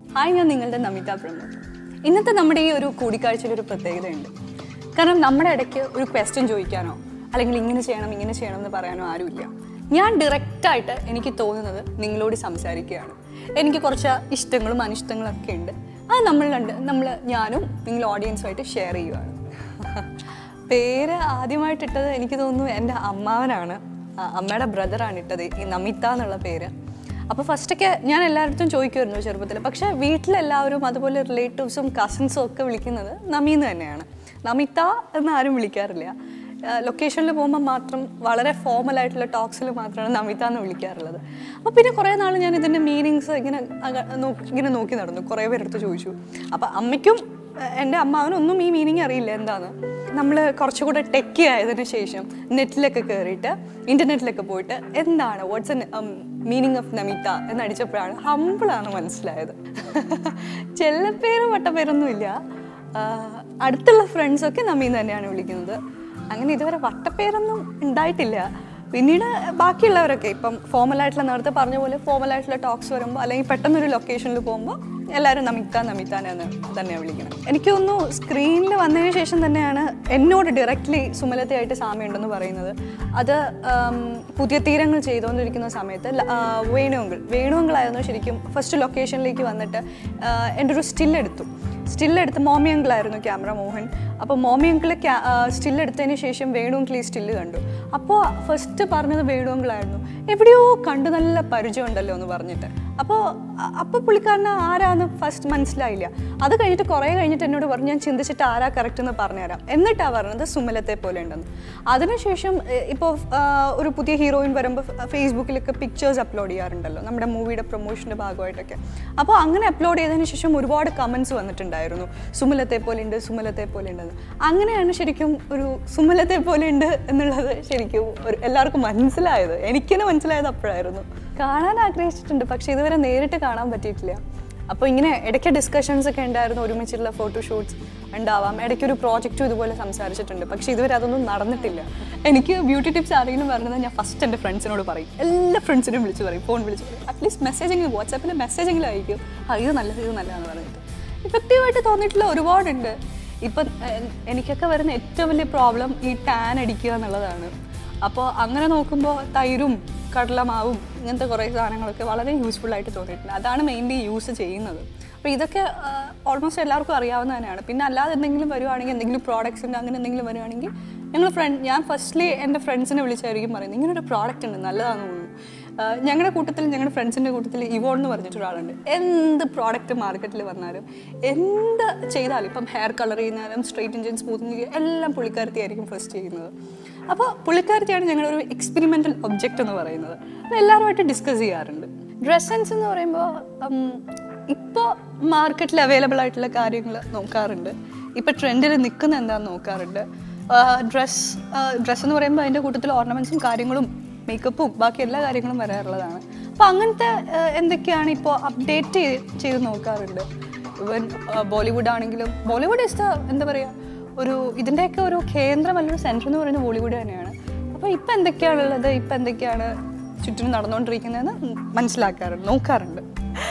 hi ഞാൻ നിങ്ങളുടെ നമിത പ്രമോദ് ഇന്നത്തെ നമ്മുടെ ഈ ഒരു കൂടിക്കാഴ്ചയിൽ ഒരു പ്രത്യേകതയുണ്ട് കാരണം നമ്മുടെ ഇടയ്ക്ക് ഒരു ക്വസ്റ്റ്യൻ ചോദിക്കാനോ അല്ലെങ്കിൽ ഇങ്ങനെ ചെയ്യണം ഇങ്ങനെ ചെയ്യണം എന്ന് പറയാനോ ആരുമില്ല ഞാൻ ഡയറക്റ്റായിട്ട് എനിക്ക് തോന്നുന്നത് നിങ്ങളോട് സംസാരിക്കുകയാണ് എനിക്ക് കുറച്ച് ഇഷ്ടങ്ങളും അനിഷ്ടങ്ങളും ഒക്കെ ഉണ്ട് അത് നമ്മൾ രണ്ട് നമ്മൾ ഞാനും നിങ്ങൾ ഓഡിയൻസുമായിട്ട് ഷെയർ ചെയ്യുവാണ് പേര് ആദ്യമായിട്ടിട്ടത് എനിക്ക് തോന്നുന്നു എൻ്റെ അമ്മാവനാണ് ആ, അമ്മയുടെ ബ്രദറാണ് ഇട്ടത് ഈ നമിത എന്നുള്ള പേര് അപ്പോൾ ഫസ്റ്റൊക്കെ ഞാൻ എല്ലായിടത്തും ചോദിക്കുമായിരുന്നു ചെറുപ്പത്തിൽ പക്ഷേ വീട്ടിലെല്ലാവരും അതുപോലെ റിലേറ്റീവ്സും കസിൻസും ഒക്കെ വിളിക്കുന്നത് നമീന്ന് തന്നെയാണ് നമിത എന്ന് ആരും വിളിക്കാറില്ല ലൊക്കേഷനിൽ പോകുമ്പോൾ മാത്രം വളരെ ഫോമൽ ആയിട്ടുള്ള ടോക്സിൽ മാത്രമാണ് നമിത എന്ന് വിളിക്കാറുള്ളത് അപ്പോൾ പിന്നെ കുറേ നാൾ ഞാൻ ഇതിൻ്റെ മീനിങ്സ് ഇങ്ങനെ അക- നോ- ഇങ്ങനെ നോക്കി നടന്നു കുറേ പേരെടുത്ത് ചോദിച്ചു അപ്പോൾ അമ്മയ്ക്കും ഏഹ്, എൻ്റെ അമ്മാവനൊന്നും ഈ മീനിങ് അറിയില്ല എന്താണ് നമ്മൾ കുറച്ചുകൂടെ ടെക്കി ആയതിനു ശേഷം നെറ്റിലൊക്കെ കയറിയിട്ട് ഇൻ്റർനെറ്റിലൊക്കെ പോയിട്ട് എന്താണ് what's a meaning of Namitha എന്നടിച്ചപ്പോഴാണ് ഹമ്പിളാണ് മനസ്സിലായത് ചെല്ലപ്പേരും വട്ടപ്പേരൊന്നുമില്ല ആഹ് അടുത്തുള്ള ഫ്രണ്ട്സൊക്കെ നമ്മീന്ന് തന്നെയാണ് വിളിക്കുന്നത് അങ്ങനെ ഇതുവരെ വട്ടപ്പേരൊന്നും ഉണ്ടായിട്ടില്ല പിന്നീട് ബാക്കിയുള്ളവരൊക്കെ ഇപ്പം ഫോമലായിട്ടുള്ള നേരത്തെ പറഞ്ഞ പോലെ ഫോമലായിട്ടുള്ള ടോക്സ് വരുമ്പോൾ അല്ലെങ്കിൽ പെട്ടെന്നൊരു ലൊക്കേഷനിൽ പോകുമ്പോൾ എല്ലാവരും നമിത്ത നമിത്താനെന്ന് തന്നെയാണ് വിളിക്കണം എനിക്ക് തോന്നുന്നു സ്ക്രീനിൽ വന്നതിന് ശേഷം തന്നെയാണ് എന്നോട് ഡയറക്റ്റ്ലി സുമലതയായിട്ട് സാമ്യമുണ്ടെന്ന് പറയുന്നത് അത് ആം, പുതിയ തീരങ്ങൾ ചെയ്തുകൊണ്ടിരിക്കുന്ന സമയത്ത് ല- ആ, വേണുവങ്കിൾ വേണുവങ്കിളായിരുന്നു ശരിക്കും ഫസ്റ്റ് ലൊക്കേഷനിലേക്ക് വന്നിട്ട് ആ, എൻ്റെ ഒരു സ്റ്റിൽ എടുത്തു സ്റ്റിൽ എടുത്ത് മോമി അങ്കിളായിരുന്നു ക്യാമറ മോഹൻ അപ്പോൾ മോമി അങ്കിൾ സ്റ്റിൽ എടുത്തതിന് ശേഷം വേണു അങ്കിൾ ഈ സ്റ്റില്ല് കണ്ടു അപ്പോൾ ഫസ്റ്റ് പറഞ്ഞത് വേണു അങ്കിളായിരുന്നു എവിടെയോ കണ്ടു നല്ല പരിചയം ഉണ്ടല്ലോ എന്ന് പറഞ്ഞിട്ട് അപ്പോൾ അപ്പോൾ പുള്ളിക്കാരന് ആരാന്ന് ഫസ്റ്റ് മനസ്സിലായില്ല അത് കഴിഞ്ഞിട്ട് കുറേ കഴിഞ്ഞിട്ട് എന്നോട് പറഞ്ഞു ഞാൻ ചിന്തിച്ചിട്ട് ആരാ കറക്റ്റ് എന്ന് പറഞ്ഞുതരാം എന്നിട്ടാണ് പറഞ്ഞത് സുമലത്തെ പോലെ ഉണ്ടെന്ന് അതിനുശേഷം ഇപ്പോൾ ഒരു പുതിയ ഹീറോയിൻ വരുമ്പോൾ ഫേസ്ബുക്കിലൊക്കെ പിക്ചേഴ്സ് അപ്ലോഡ് ചെയ്യാറുണ്ടല്ലോ നമ്മുടെ മൂവിയുടെ പ്രൊമോഷൻ്റെ ഭാഗമായിട്ടൊക്കെ അപ്പോൾ അങ്ങനെ അപ്ലോഡ് ചെയ്തതിന് ശേഷം ഒരുപാട് കമൻസ് വന്നിട്ടുണ്ടായിരുന്നു സുമലത്തെ പോലെ ഉണ്ട് സുമലത്തെ പോലെ ഉണ്ടെന്ന് അങ്ങനെയാണ് ശരിക്കും ഒരു സുമലത്തെ പോലെ ഉണ്ട് എന്നുള്ളത് ശരിക്കും ഒരു എല്ലാവർക്കും മനസ്സിലായത് എനിക്കെന്നെ മനസ്സിലായത് അപ്പോഴായിരുന്നു കാണാൻ ആഗ്രഹിച്ചിട്ടുണ്ട് പക്ഷേ ഇതുവരെ നേരിട്ട് കാണാൻ പറ്റിയിട്ടില്ല അപ്പോൾ ഇങ്ങനെ ഇടയ്ക്ക് ഡിസ്കഷൻസ് ഒക്കെ ഉണ്ടായിരുന്നു ഒരുമിച്ചുള്ള ഫോട്ടോഷൂട്ട്സ് ഉണ്ടാവാം ഇടയ്ക്ക് ഒരു പ്രോജക്റ്റും ഇതുപോലെ സംസാരിച്ചിട്ടുണ്ട് പക്ഷേ ഇതുവരെ അതൊന്നും നടന്നിട്ടില്ല എനിക്ക് ബ്യൂട്ടി ടിപ്സ് ആരെങ്കിലും പറയുന്നത് ഞാൻ ഫസ്റ്റ് എൻ്റെ ഫ്രണ്ട്സിനോട് പറയും എല്ലാ ഫ്രണ്ട്സിനും വിളിച്ച് പറയും ഫോൺ വിളിച്ച് പറയും അറ്റ്ലീസ്റ്റ് മെസ്സേജെങ്കിലും വാട്സാപ്പിൽ മെസ്സേജെങ്കിലും അയക്കും ആ ഇത് നല്ലത് ഇത് നല്ലതാണെന്ന് പറഞ്ഞിട്ട് ഇഫക്റ്റീവായിട്ട് തോന്നിയിട്ടുള്ള ഒരുപാടുണ്ട് ഇപ്പം എ- എനിക്കൊക്കെ വരുന്ന ഏറ്റവും വലിയ പ്രോബ്ലം ഈ ടാൻ അടിക്കുക എന്നുള്ളതാണ് അപ്പോൾ അങ്ങനെ നോക്കുമ്പോൾ തൈരും കടലമാവും ഇങ്ങനത്തെ കുറേ സാധനങ്ങളൊക്കെ വളരെ യൂസ്ഫുൾ ആയിട്ട് തോന്നിയിട്ടുണ്ട് അതാണ് മെയിൻലി യൂസ് ചെയ്യുന്നത് അപ്പോൾ ഇതൊക്കെ ഓൾമോസ്റ്റ് എല്ലാവർക്കും അറിയാവുന്ന തന്നെയാണ് പിന്നെ അല്ലാതെ എന്തെങ്കിലും വരുവാണെങ്കിൽ എന്തെങ്കിലും പ്രോഡക്ട്സിൻ്റെ അങ്ങനെ എന്തെങ്കിലും വരുവാണെങ്കിൽ ഞങ്ങൾ ഫ്രണ്ട് ഞാൻ ഫസ്റ്റ്ലി എൻ്റെ ഫ്രണ്ട്സിനെ വിളിച്ചായിരിക്കും പറയുന്നത് ഇങ്ങനെ ഒരു പ്രോഡക്റ്റ് ഉണ്ട് നല്ലതാണെന്ന് തോന്നുന്നു ആഹ് ഞങ്ങളുടെ കൂട്ടത്തിൽ ഞങ്ങളുടെ ഫ്രണ്ട്സിൻ്റെ കൂട്ടത്തിൽ ഇവോൺ എന്ന് പറഞ്ഞിട്ട് ഒരാളുണ്ട് എന്ത് പ്രോഡക്റ്റ് മാർക്കറ്റിൽ വന്നാലും എന്ത് ചെയ്താലും ഇപ്പം ഹെയർ കളർ ചെയ്യുന്നാലും സ്ട്രൈറ്റ് ഇഞ്ചിൻ സ്മൂത്തിങ് എല്ലാം പുള്ളിക്കാരത്തിയായിരിക്കും ഫസ്റ്റ് ചെയ്യുന്നത് അപ്പോൾ പുള്ളിക്കാരത്തിയാണ് ഞങ്ങളുടെ ഒരു എക്സ്പെരിമെൻ്റൽ ഒബ്ജക്റ്റ് എന്ന് പറയുന്നത് അത് എല്ലാവരുമായിട്ട് ഡിസ്കസ് ചെയ്യാറുണ്ട് ഡ്രസ് സെൻസ് എന്ന് പറയുമ്പോൾ ഇപ്പോൾ മാർക്കറ്റിൽ അവൈലബിൾ ആയിട്ടുള്ള കാര്യങ്ങൾ നോക്കാറുണ്ട് ഇപ്പോൾ ട്രെൻഡിൽ നിൽക്കുന്ന എന്താണെന്ന് നോക്കാറുണ്ട് ഡ്രസ് ഡ്രസ്സ് എന്ന് പറയുമ്പോൾ അതിൻ്റെ കൂട്ടത്തിൽ ഓർണമെൻറ്റ്സും കാര്യങ്ങളും മേക്കപ്പും ബാക്കി എല്ലാ കാര്യങ്ങളും വരാറുള്ളതാണ് അപ്പോൾ അങ്ങനത്തെ ആ, എന്തൊക്കെയാണ് ഇപ്പോൾ അപ്ഡേറ്റ് ചെയ്ത് നോക്കാറുണ്ട് ഇവൻ ബോളിവുഡ് ആണെങ്കിലും ബോളിവുഡ് ഇസ് ദ എന്താ പറയുക ഒരു ഇതിൻ്റെയൊക്കെ ഒരു കേന്ദ്രം അല്ലെങ്കിൽ സെൻറ്റർ എന്ന് പറയുന്നത് ബോളിവുഡ് തന്നെയാണ് അപ്പോൾ ഇപ്പം എന്തൊക്കെയാണുള്ളത് ഇപ്പം എന്തൊക്കെയാണ് ചുറ്റിനും നടന്നുകൊണ്ടിരിക്കുന്നതെന്ന് മനസ്സിലാക്കാറുണ്ട് നോക്കാറുണ്ട്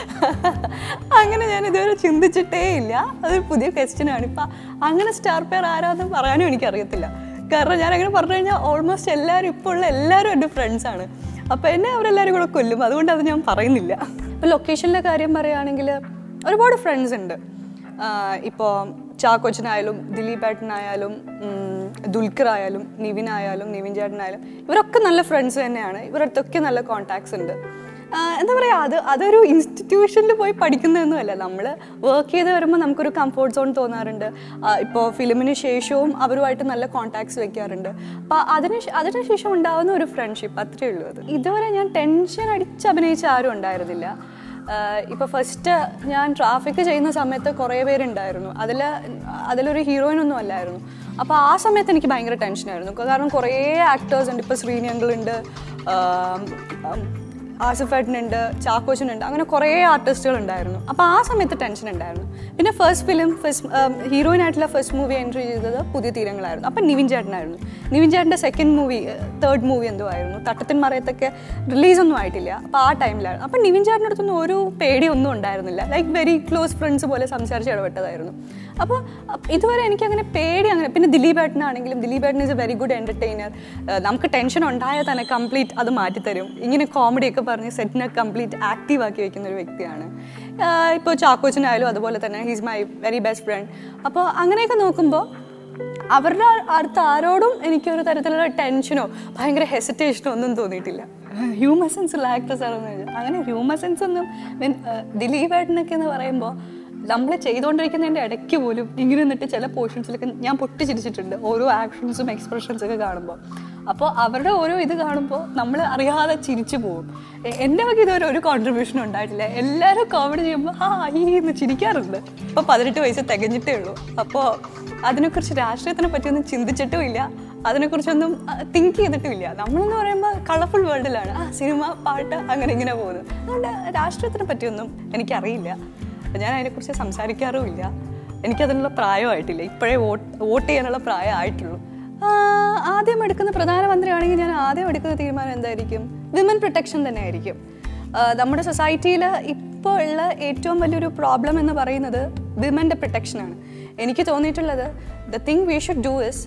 അങ്ങനെ ഞാൻ ഇതുവരെ ചിന്തിച്ചിട്ടേ ഇല്ല അതൊരു പുതിയ ക്വസ്റ്റ്യൻ ആണ് ഇപ്പം അങ്ങനെ സ്റ്റാർ പെയർ ആരാന്ന് പറയാനും എനിക്കറിയത്തില്ല കാരണം ഞാൻ അങ്ങനെ പറഞ്ഞു കഴിഞ്ഞാൽ ഓൾമോസ്റ്റ് എല്ലാവരും ഇപ്പോൾ ഉള്ള എല്ലാവരും എൻ്റെ ഫ്രണ്ട്സാണ് അപ്പോൾ എന്നെ അവരെല്ലാവരും കൂടെ കൊല്ലും അതുകൊണ്ട് അത് ഞാൻ പറയുന്നില്ല ഇപ്പോൾ ലൊക്കേഷനിലെ കാര്യം പറയുകയാണെങ്കിൽ ഒരുപാട് ഫ്രണ്ട്സ് ഉണ്ട് ഇപ്പോൾ ചാക്കോച്ചനായാലും ദിലീപ് ഏട്ടനായാലും ഉം, ദുൽഖർ ആയാലും നിവിൻ ആയാലും നിവിൻ ചേട്ടനായാലും ഇവരൊക്കെ നല്ല ഫ്രണ്ട്സ് തന്നെയാണ് ഇവരടുത്തൊക്കെ നല്ല കോൺടാക്ട്സ് ഉണ്ട് ആ, എന്താ പറയുക അത് അതൊരു ഇൻസ്റ്റിറ്റ്യൂഷനിൽ പോയി പഠിക്കുന്നതൊന്നുമല്ല നമ്മൾ വർക്ക് ചെയ്ത് വരുമ്പോൾ നമുക്കൊരു കംഫോർട്ട് സോൺ തോന്നാറുണ്ട് ഇപ്പോൾ ഫിലിമിന് ശേഷവും അവരുമായിട്ട് നല്ല കോൺടാക്ട്സ് വെക്കാറുണ്ട് അപ്പോൾ അതിന് ശേ- അതിന് ശേഷം ഉണ്ടാകുന്ന ഒരു ഫ്രണ്ട്ഷിപ്പ് അത്രയേ ഉള്ളൂ അത് ഇതുവരെ ഞാൻ ടെൻഷൻ അടിച്ച് അഭിനയിച്ച ആരും ഉണ്ടായിരുന്നില്ല ഇപ്പോൾ ഫസ്റ്റ് ഞാൻ ട്രാഫിക് ചെയ്യുന്ന സമയത്ത് കുറേ പേരുണ്ടായിരുന്നു അതിൽ അതിലൊരു ഹീറോയിൻ ഒന്നും അല്ലായിരുന്നു അപ്പോൾ ആ സമയത്ത് എനിക്ക് ഭയങ്കര ടെൻഷനായിരുന്നു കാരണം കുറേ ആക്ടേഴ്സ് ഉണ്ട് ഇപ്പോൾ ശ്രീനി അങ്കിളുണ്ട് ആസിഫ് ഏട്ടനുണ്ട് ചാക്കോച്ചനുണ്ട് അങ്ങനെ കുറേ ആർട്ടിസ്റ്റുകൾ ഉണ്ടായിരുന്നു അപ്പോൾ ആ സമയത്ത് ടെൻഷൻ ഉണ്ടായിരുന്നു പിന്നെ ഫസ്റ്റ് ഫിലിം ഫസ്റ്റ് ഹീറോയിൻ ആയിട്ടുള്ള ഫസ്റ്റ് മൂവി എൻട്രി ചെയ്തത് പുതിയ തീരങ്ങളായിരുന്നു അപ്പം നിവിൻ ചേട്ടനായിരുന്നു നിവിൻ ചേട്ടൻ്റെ സെക്കൻഡ് മൂവി തേർഡ് മൂവി എന്തോ ആയിരുന്നു തട്ടത്തിൻ മറയത്തൊക്കെ റിലീസൊന്നും ആയിട്ടില്ല അപ്പോൾ ആ ടൈമിലായിരുന്നു അപ്പം നിവിൻ ചേട്ടൻ്റെ അടുത്തൊന്നും ഒരു പേടിയൊന്നും ഉണ്ടായിരുന്നില്ല ലൈക്ക് വെരി ക്ലോസ് ഫ്രണ്ട്സ് പോലെ സംസാരിച്ച് ഇടപെട്ടതായിരുന്നു അപ്പോൾ ഇതുവരെ എനിക്ക് അങ്ങനെ പേടി അങ്ങനെ പിന്നെ ദിലീപ് ഏട്ടനാണെങ്കിലും ദിലീപ് ഏട്ടൻ is a very good entertainer നമുക്ക് ടെൻഷൻ ഉണ്ടായാൽ തന്നെ കംപ്ലീറ്റ് അത് മാറ്റിത്തരും ഇങ്ങനെ കോമഡിയൊക്കെ പറഞ്ഞ് സെറ്റിനെ കംപ്ലീറ്റ് ആക്റ്റീവ് ആക്കി വെക്കുന്ന ഒരു വ്യക്തിയാണ് ഇപ്പോൾ ചാക്കോച്ചനായാലും അതുപോലെ തന്നെ he's my very best friend അപ്പോൾ അങ്ങനെയൊക്കെ നോക്കുമ്പോൾ അവരുടെ അടുത്ത് ആരോടും എനിക്കൊരു തരത്തിലുള്ള ടെൻഷനോ ഭയങ്കര ഹെസിറ്റേഷനോ ഒന്നും തോന്നിയിട്ടില്ല ഹ്യൂമർ സെൻസ് ഉള്ള ആക്ടേഴ്സ് ആണെന്ന് ചോദിച്ചാൽ അങ്ങനെ ഹ്യൂമർ സെൻസ് ഒന്നും മീൻ ദിലീപ് ഏട്ടനൊക്കെ എന്ന് പറയുമ്പോൾ നമ്മൾ ചെയ്തുകൊണ്ടിരിക്കുന്നതിൻ്റെ ഇടയ്ക്ക് പോലും ഇങ്ങനെ നിന്നിട്ട് ചില പോർഷൻസിലൊക്കെ ഞാൻ പൊട്ടിച്ചിരിച്ചിട്ടുണ്ട് ഓരോ ആക്ഷൻസും എക്സ്പ്രഷൻസും ഒക്കെ കാണുമ്പോൾ അപ്പോൾ അവരുടെ ഓരോ ഇത് കാണുമ്പോൾ നമ്മൾ അറിയാതെ ചിരിച്ചു പോകും എ- എൻ്റെ വക ഇതുവരെ ഒരു കോൺട്രിബ്യൂഷനും ഉണ്ടായിട്ടില്ല എല്ലാവരും കോമഡി ചെയ്യുമ്പോൾ ആ ഈ എന്ന് ചിരിക്കാറുണ്ട് ഇപ്പോൾ പതിനെട്ട് വയസ്സ് തികഞ്ഞിട്ടേ ഉള്ളൂ അപ്പോൾ അതിനെക്കുറിച്ച് രാഷ്ട്രീയത്തിനെ പറ്റിയൊന്നും ചിന്തിച്ചിട്ടും ഇല്ല അതിനെക്കുറിച്ചൊന്നും തിങ്ക് ചെയ്തിട്ടുമില്ല നമ്മളെന്ന് പറയുമ്പോൾ കളർഫുൾ വേൾഡിലാണ് ആ സിനിമ പാട്ട് അങ്ങനെ ഇങ്ങനെ പോകുന്നത് അതുകൊണ്ട് രാഷ്ട്രീയത്തിനെ പറ്റിയൊന്നും എനിക്കറിയില്ല ഞാൻ അതിനെക്കുറിച്ച് സംസാരിക്കാറുമില്ല എനിക്കതിനുള്ള പ്രായമായിട്ടില്ല ഇപ്പോഴേ വോട്ട് വോട്ട് ചെയ്യാനുള്ള പ്രായമായിട്ടുള്ളൂ ആ, ആദ്യം എടുക്കുന്ന പ്രധാനമന്ത്രിയാണെങ്കിൽ ഞാൻ ആദ്യം എടുക്കുന്ന തീരുമാനം എന്തായിരിക്കും വിമൻ പ്രൊട്ടക്ഷൻ തന്നെ ആയിരിക്കും ആ, നമ്മുടെ സൊസൈറ്റിയിൽ ഇപ്പോൾ ഉള്ള ഏറ്റവും വലിയൊരു പ്രോബ്ലം എന്ന് പറയുന്നത് വിമൻ്റെ പ്രൊട്ടക്ഷനാണ് എനിക്ക് തോന്നിയിട്ടുള്ളത് the thing we should do is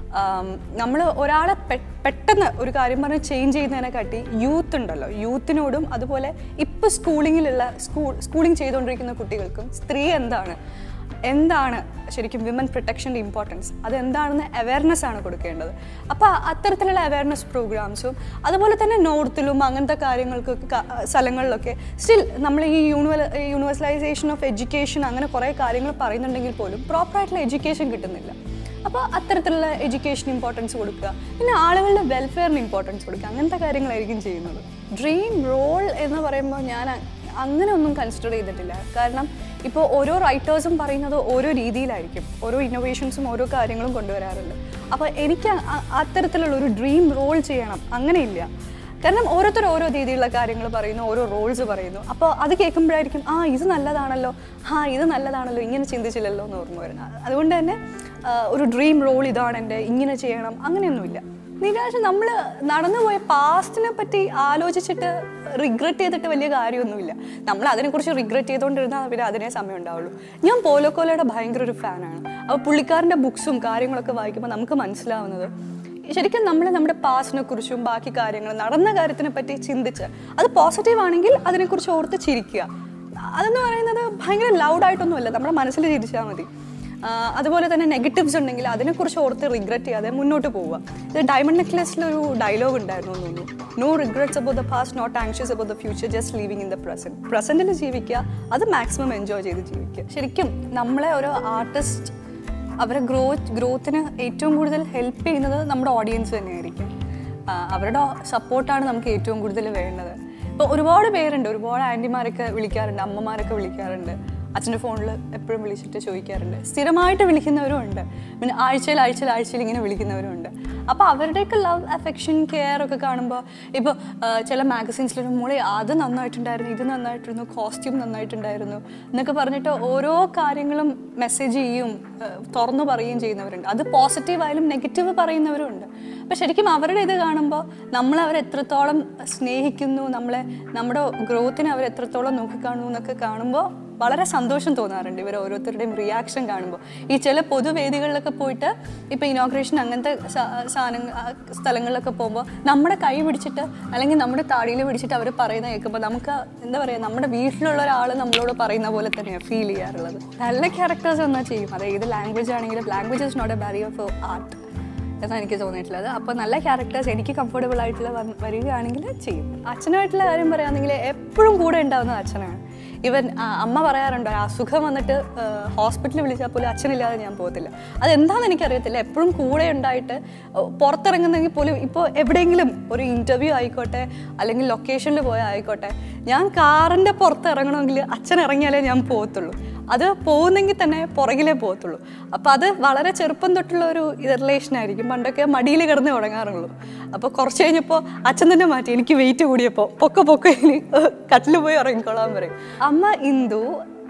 നമ്മൾ ഒരാളെ പെ- പെട്ടെന്ന് ഒരു കാര്യം പറഞ്ഞ് ചേഞ്ച് ചെയ്യുന്നതിനെക്കാട്ടി യൂത്ത് ഉണ്ടല്ലോ യൂത്തിനോടും അതുപോലെ ഇപ്പോൾ സ്കൂളിങ്ങിലുള്ള സ്കൂൾ സ്കൂളിംഗ് ചെയ്തുകൊണ്ടിരിക്കുന്ന കുട്ടികൾക്കും സ്ത്രീ എന്താണ് എന്താണ് ശരിക്കും വിമൻ പ്രൊട്ടക്ഷൻ്റെ ഇമ്പോർട്ടൻസ് അതെന്താണെന്ന് അവയർനെസ് ആണ് കൊടുക്കേണ്ടത് അപ്പോൾ അത്തരത്തിലുള്ള അവയർനെസ് പ്രോഗ്രാംസും അതുപോലെ തന്നെ നോർത്തിലും അങ്ങനത്തെ കാര്യങ്ങൾക്കൊക്കെ ക- സ്ഥലങ്ങളിലൊക്കെ സ്റ്റിൽ നമ്മൾ ഈ യൂണിവൽ യൂണിവേഴ്സലൈസേഷൻ ഓഫ് എഡ്യൂക്കേഷൻ അങ്ങനെ കുറേ കാര്യങ്ങൾ പറയുന്നുണ്ടെങ്കിൽ പോലും പ്രോപ്പറായിട്ടുള്ള എഡ്യൂക്കേഷൻ കിട്ടുന്നില്ല അപ്പോൾ അത്തരത്തിലുള്ള എഡ്യൂക്കേഷൻ ഇമ്പോർട്ടൻസ് കൊടുക്കുക പിന്നെ ആളുകളുടെ വെൽഫെയറിന് ഇമ്പോർട്ടൻസ് കൊടുക്കുക അങ്ങനത്തെ കാര്യങ്ങളായിരിക്കും ചെയ്യുന്നത് ഡ്രീം റോൾ എന്ന് പറയുമ്പോൾ ഞാൻ അ- അങ്ങനെ ഒന്നും കൺസിഡർ ചെയ്തിട്ടില്ല കാരണം ഇപ്പോൾ ഓരോ റൈറ്റേഴ്സും പറയുന്നത് ഓരോ രീതിയിലായിരിക്കും ഓരോ ഇന്നോവേഷൻസും ഓരോ കാര്യങ്ങളും കൊണ്ടുവരാറുണ്ട് അപ്പോൾ എനിക്ക് അ- അ- അത്തരത്തിലുള്ള ഒരു ഡ്രീം റോൾ ചെയ്യണം അങ്ങനെയില്ല കാരണം ഓരോരുത്തർ ഓരോ രീതിയിലുള്ള കാര്യങ്ങൾ പറയുന്നു ഓരോ റോൾസ് പറയുന്നു അപ്പോൾ അത് കേൾക്കുമ്പോഴായിരിക്കും ആ ഇത് നല്ലതാണല്ലോ ആ ഇത് നല്ലതാണല്ലോ ഇങ്ങനെ ചിന്തിച്ചില്ലല്ലോ എന്ന് ഓർമ്മ വരുന്നത് അതുകൊണ്ട് തന്നെ ആ, ഒരു ഡ്രീം റോൾ ഇതാണ് എൻ്റെ ഇങ്ങനെ ചെയ്യണം അങ്ങനെയൊന്നുമില്ല നിരാശ നമ്മൾ നടന്നുപോയ പാസ്റ്റിനെ പറ്റി ആലോചിച്ചിട്ട് റിഗ്രറ്റ് ചെയ്തിട്ട് വലിയ കാര്യമൊന്നുമില്ല നമ്മൾ അതിനെക്കുറിച്ച് റിഗ്രറ്റ് ചെയ്തുകൊണ്ടിരുന്നാൽ പിന്നെ അതിനേ സമയം ഉണ്ടാവുള്ളൂ ഞാൻ പോലോക്കോലയുടെ ഭയങ്കര ഒരു ഫാനാണ് അപ്പോൾ പുള്ളിക്കാരൻ്റെ ബുക്സും കാര്യങ്ങളൊക്കെ വായിക്കുമ്പോൾ നമുക്ക് മനസ്സിലാവുന്നത് ശരിക്കും നമ്മൾ നമ്മുടെ പാസ്റ്റിനെ കുറിച്ചും ബാക്കി കാര്യങ്ങൾ നടന്ന കാര്യത്തിനെ പറ്റി ചിന്തിച്ച് അത് പോസിറ്റീവ് ആണെങ്കിൽ അതിനെക്കുറിച്ച് ഓർത്ത് ചിരിക്കുക അതെന്ന് പറയുന്നത് ഭയങ്കര ലൗഡായിട്ടൊന്നുമല്ല നമ്മുടെ മനസ്സിൽ ചിരിച്ചാൽ മതി ആ, അതുപോലെ തന്നെ നെഗറ്റീവ്സ് ഉണ്ടെങ്കിൽ അതിനെക്കുറിച്ച് ഓർത്ത് റിഗ്രറ്റ് ചെയ്യാതെ മുന്നോട്ട് പോവുക ഇത് ഡയമണ്ട് നെക്ലസിലൊരു ഡയലോഗ് ഉണ്ടായിരുന്നു എന്ന് തോന്നുന്നു no regrets about the past not anxious about the future just living in the present പ്രസന്റിൽ ജീവിക്കുക അത് മാക്സിമം എൻജോയ് ചെയ്ത് ജീവിക്കുക ശരിക്കും നമ്മളെ ഒരു ആർട്ടിസ്റ്റ് അവരെ ഗ്രോത്ത് ഗ്രോത്തിന് ഏറ്റവും കൂടുതൽ ഹെൽപ്പ് ചെയ്യുന്നത് നമ്മുടെ ഓഡിയൻസ് തന്നെയായിരിക്കും ആ, അവരുടെ സപ്പോർട്ടാണ് നമുക്ക് ഏറ്റവും കൂടുതൽ വേണ്ടത് ഇപ്പോൾ ഒരുപാട് പേരുണ്ട് ഒരുപാട് ആൻറ്റിമാരൊക്കെ വിളിക്കാറുണ്ട് അമ്മമാരൊക്കെ വിളിക്കാറുണ്ട് അച്ഛൻ്റെ ഫോണിൽ എപ്പോഴും വിളിച്ചിട്ട് ചോദിക്കാറുണ്ട് സ്ഥിരമായിട്ട് വിളിക്കുന്നവരും ഉണ്ട് പിന്നെ ആഴ്ചയിൽ ആഴ്ചയിൽ ആഴ്ചയിൽ ഇങ്ങനെ വിളിക്കുന്നവരും ഉണ്ട് അപ്പോൾ അവരുടെയൊക്കെ ലവ് അഫെക്ഷൻ കെയർ ഒക്കെ കാണുമ്പോൾ ഇപ്പോൾ ചില മാഗസീൻസിലൊരു മോളെ അത് നന്നായിട്ടുണ്ടായിരുന്നു ഇത് നന്നായിട്ടിരുന്നു കോസ്റ്റ്യൂം നന്നായിട്ടുണ്ടായിരുന്നു എന്നൊക്കെ പറഞ്ഞിട്ട് ഓരോ കാര്യങ്ങളും മെസ്സേജ് ചെയ്യും ആ, തുറന്നു പറയുകയും ചെയ്യുന്നവരുണ്ട് അത് പോസിറ്റീവ് ആയാലും നെഗറ്റീവ് പറയുന്നവരും ഉണ്ട് അപ്പം ശരിക്കും അവരുടെ ഇത് കാണുമ്പോൾ നമ്മൾ അവരെ എത്രത്തോളം സ്നേഹിക്കുന്നു നമ്മളെ നമ്മുടെ ഗ്രോത്തിനെ അവർ എത്രത്തോളം നോക്കിക്കാണുന്നു എന്നൊക്കെ കാണുമ്പോൾ വളരെ സന്തോഷം തോന്നാറുണ്ട് ഇവർ ഓരോരുത്തരുടെയും റിയാക്ഷൻ കാണുമ്പോൾ ഈ ചില പൊതുവേദികളിലൊക്കെ പോയിട്ട് ഇപ്പോൾ ഇനോഗ്രേഷൻ അങ്ങനത്തെ സ- സാധനങ്ങൾ ആ സ്ഥലങ്ങളിലൊക്കെ പോകുമ്പോൾ നമ്മുടെ കൈ പിടിച്ചിട്ട് അല്ലെങ്കിൽ നമ്മുടെ താടിയിൽ പിടിച്ചിട്ട് അവർ പറയുന്നത് കേൾക്കുമ്പോൾ നമുക്ക് എന്താ പറയുക നമ്മുടെ വീട്ടിലുള്ള ഒരാൾ നമ്മളോട് പറയുന്ന പോലെ തന്നെയാണ് ഫീൽ ചെയ്യാറുള്ളത് നല്ല ക്യാരക്ടേഴ്സ് എന്നാൽ ചെയ്യും അത് ഏത് ലാംഗ്വേജ് ആണെങ്കിലും language is not a barrier for art എന്നാണ് എനിക്ക് തോന്നിയിട്ടുള്ളത് അപ്പോൾ നല്ല ക്യാരക്ടേഴ്സ് എനിക്ക് കംഫർട്ടബിൾ ആയിട്ടുള്ള വന്ന് വരികയാണെങ്കിൽ ചെയ്യും അച്ഛനായിട്ടുള്ള കാര്യം പറയുകയാണെങ്കിൽ എപ്പോഴും കൂടെ ഉണ്ടാവുന്നത് അച്ഛനാണ് ഇവൻ ആ, അമ്മ പറയാറുണ്ട് ഒരു അസുഖം വന്നിട്ട് ഹോസ്പിറ്റലിൽ വിളിച്ചാൽ പോലും അച്ഛനില്ലാതെ ഞാൻ പോകത്തില്ല അതെന്താണെന്ന് എനിക്കറിയത്തില്ല എപ്പോഴും കൂടെ ഉണ്ടായിട്ട് ഓ, പുറത്തിറങ്ങുന്നെങ്കിൽ പോലും ഇപ്പോൾ എവിടെയെങ്കിലും ഒരു ഇൻ്റർവ്യൂ ആയിക്കോട്ടെ അല്ലെങ്കിൽ ലൊക്കേഷനിൽ പോയാൽ ആയിക്കോട്ടെ ഞാൻ കാറിൻ്റെ പുറത്ത് ഇറങ്ങണമെങ്കിൽ അച്ഛൻ ഇറങ്ങിയാലേ ഞാൻ പോകത്തുള്ളൂ അത് പോകുന്നെങ്കിൽ തന്നെ പുറകിലേ പോകത്തുള്ളൂ അപ്പോൾ അത് വളരെ ചെറുപ്പം തൊട്ടുള്ള ഒരു റിലേഷൻ ആയിരിക്കും പണ്ടൊക്കെ മടിയിൽ കിടന്ന് തുടങ്ങാറുള്ളൂ അപ്പോൾ കുറച്ച് കഴിഞ്ഞപ്പോൾ അച്ഛൻ തന്നെ മാറ്റി എനിക്ക് വെയിറ്റ് കൂടിയപ്പോൾ പൊക്ക പൊക്ക ഇനി കട്ടിൽ പോയി ഇറങ്ങിക്കോളാൻ പറയും അമ്മ ഇന്ദു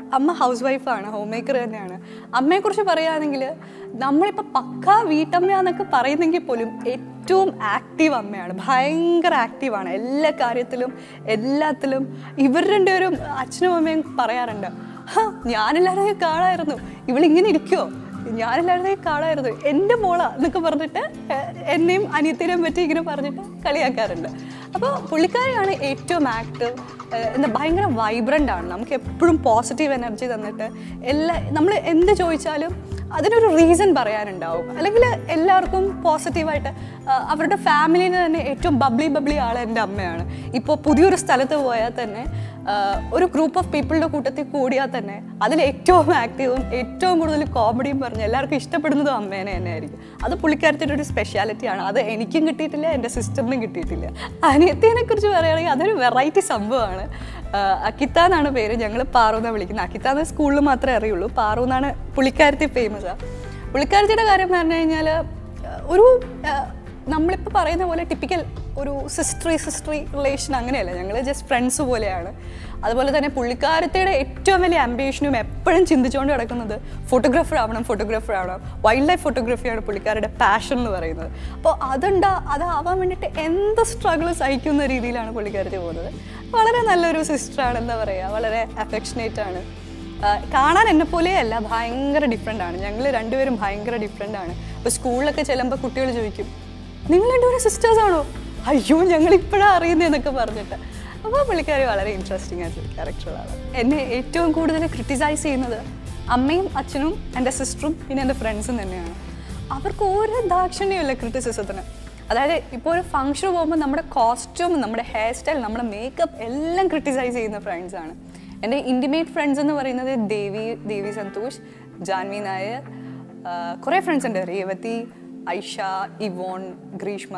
അമ്മ ഹൗസ് വൈഫാണ് ഹോം മേക്കർ തന്നെയാണ് അമ്മയെക്കുറിച്ച് പറയുകയാണെങ്കിൽ നമ്മളിപ്പോൾ പക്ക വീട്ടമ്മയാന്നൊക്കെ പറയുന്നെങ്കിൽ പോലും ഏറ്റവും ആക്റ്റീവ് അമ്മയാണ് ഭയങ്കര ആക്റ്റീവാണ് എല്ലാ കാര്യത്തിലും എല്ലാത്തിലും ഇവർ രണ്ടുപേരും അച്ഛനും അമ്മയും പറയാറുണ്ട് "ഹാ, ഞാനെല്ലാവരെയും കാണായിരുന്നു ഇവളിങ്ങനെ ഇരിക്കുമോ ഞാനെല്ലാവരുടെയും കാണായിരുന്നു എൻ്റെ മോളാ എന്നൊക്കെ പറഞ്ഞിട്ട് എ- എന്നെയും അനിയത്തിനെയും പറ്റി ഇങ്ങനെ പറഞ്ഞിട്ട് കളിയാക്കാറുണ്ട് അപ്പോൾ പുള്ളിക്കാരിയാണ് ഏറ്റവും ആക്റ്റീവ് എന്താ ഭയങ്കര വൈബ്രൻ്റ് ആണ് നമുക്ക് എപ്പോഴും പോസിറ്റീവ് എനർജി തന്നിട്ട് എല്ലാ നമ്മൾ എന്ത് ചോദിച്ചാലും അതിനൊരു റീസൺ പറയാനുണ്ടാവും അല്ലെങ്കിൽ എല്ലാവർക്കും പോസിറ്റീവായിട്ട് അവരുടെ ഫാമിലിയിൽ തന്നെ ഏറ്റവും ബബ്ലി ബബ്ലി ആൾ എൻ്റെ അമ്മയാണ് ഇപ്പോൾ പുതിയൊരു സ്ഥലത്ത് പോയാൽ തന്നെ ആ, ഒരു ഗ്രൂപ്പ് ഓഫ് പീപ്പിളിൻ്റെ കൂട്ടത്തിൽ കൂടിയാൽ തന്നെ അതിൽ ഏറ്റവും ആക്റ്റീവും ഏറ്റവും കൂടുതൽ കോമഡിയും പറഞ്ഞ് എല്ലാവർക്കും ഇഷ്ടപ്പെടുന്നതും അമ്മേനെ തന്നെ ആയിരിക്കും അത് പുള്ളിക്കാരത്തിൻ്റെ ഒരു സ്പെഷ്യാലിറ്റിയാണ് അത് എനിക്കും കിട്ടിയിട്ടില്ല എൻ്റെ സിസ്റ്ററിനും കിട്ടിയിട്ടില്ല അനിയത്തിനെ കുറിച്ച് പറയുകയാണെങ്കിൽ അതൊരു വെറൈറ്റി സംഭവമാണ് ആ, അക്കിത്ത എന്നാണ് പേര് ഞങ്ങൾ പാറു എന്നാണ് വിളിക്കുന്നത് അക്കിത്ത എന്ന സ്കൂളിൽ മാത്രമേ അറിയുള്ളൂ പാറു എന്നാണ് പുള്ളിക്കാരത്തി ഫേമസ് പുള്ളിക്കാരത്തിയുടെ കാര്യം എന്ന് പറഞ്ഞു കഴിഞ്ഞാൽ ഒരു ആ, നമ്മളിപ്പോൾ പറയുന്ന പോലെ ടിപ്പിക്കൽ ഒരു സിസ്റ്ററി സിസ്റ്ററി റിലേഷൻ അങ്ങനെയല്ല ഞങ്ങൾ ജസ്റ്റ് ഫ്രണ്ട്സ് പോലെയാണ് അതുപോലെ തന്നെ പുള്ളിക്കാരത്തിയുടെ ഏറ്റവും വലിയ അംബിഷനും എപ്പോഴും ചിന്തിച്ചുകൊണ്ട് കിടക്കുന്നത് ഫോട്ടോഗ്രാഫർ ആവണം ഫോട്ടോഗ്രാഫർ ആവണം വൈൽഡ് ലൈഫ് ഫോട്ടോഗ്രാഫിയാണ് പുള്ളിക്കാരുടെ പാഷൻ എന്ന് പറയുന്നത് അപ്പോൾ അതുണ്ടാ അതാവാൻ വേണ്ടിയിട്ട് എന്ത് സ്ട്രഗിൾ സഹിക്കുന്ന രീതിയിലാണ് പുള്ളിക്കാരത്തി പോകുന്നത് വളരെ നല്ലൊരു സിസ്റ്ററാണ് എന്താ പറയുക വളരെ അഫെക്ഷനേറ്റ് ആണ് ആ, കാണാൻ എന്നെ പോലെയല്ല ഭയങ്കര ഡിഫറെൻ്റ് ആണ് ഞങ്ങൾ രണ്ടുപേരും ഭയങ്കര ഡിഫറെൻ്റ് ആണ് ഇപ്പോൾ സ്കൂളിലൊക്കെ ചെല്ലുമ്പോൾ കുട്ടികൾ ചോദിക്കും നിങ്ങൾ രണ്ടുപേരും സിസ്റ്റേഴ്സ് ആണോ അയ്യോ ഞങ്ങൾ ഇപ്പോഴാണ് അറിയുന്നതെന്നൊക്കെ പറഞ്ഞിട്ട് അപ്പോൾ പുള്ളിക്കാരി വളരെ ഇൻട്രസ്റ്റിംഗ് ആയിട്ടുള്ള ക്യാരക്ടറാണ് എന്നെ ഏറ്റവും കൂടുതൽ ക്രിട്ടിസൈസ് ചെയ്യുന്നത് അമ്മയും അച്ഛനും എൻ്റെ സിസ്റ്ററും പിന്നെ എൻ്റെ ഫ്രണ്ട്സും തന്നെയാണ് അവർക്ക് ഒരു ദാക്ഷിണ്യമില്ല ക്രിറ്റിസിസത്തിന് അതായത് ഇപ്പോൾ ഒരു ഫംഗ്ഷൻ പോകുമ്പോൾ നമ്മുടെ കോസ്റ്റ്യൂം നമ്മുടെ ഹെയർ സ്റ്റൈൽ നമ്മുടെ മേക്കപ്പ് എല്ലാം ക്രിട്ടിസൈസ് ചെയ്യുന്ന ഫ്രണ്ട്സാണ് എൻ്റെ ഇൻറ്റിമേറ്റ് ഫ്രണ്ട്സ് എന്ന് പറയുന്നത് ദേവി ദേവി സന്തോഷ് ജാൻവി നായർ ആഹ് കുറേ ഫ്രണ്ട്സ് ഉണ്ട് രേവതി ഐഷ ഇവോൺ ഗ്രീഷ്മ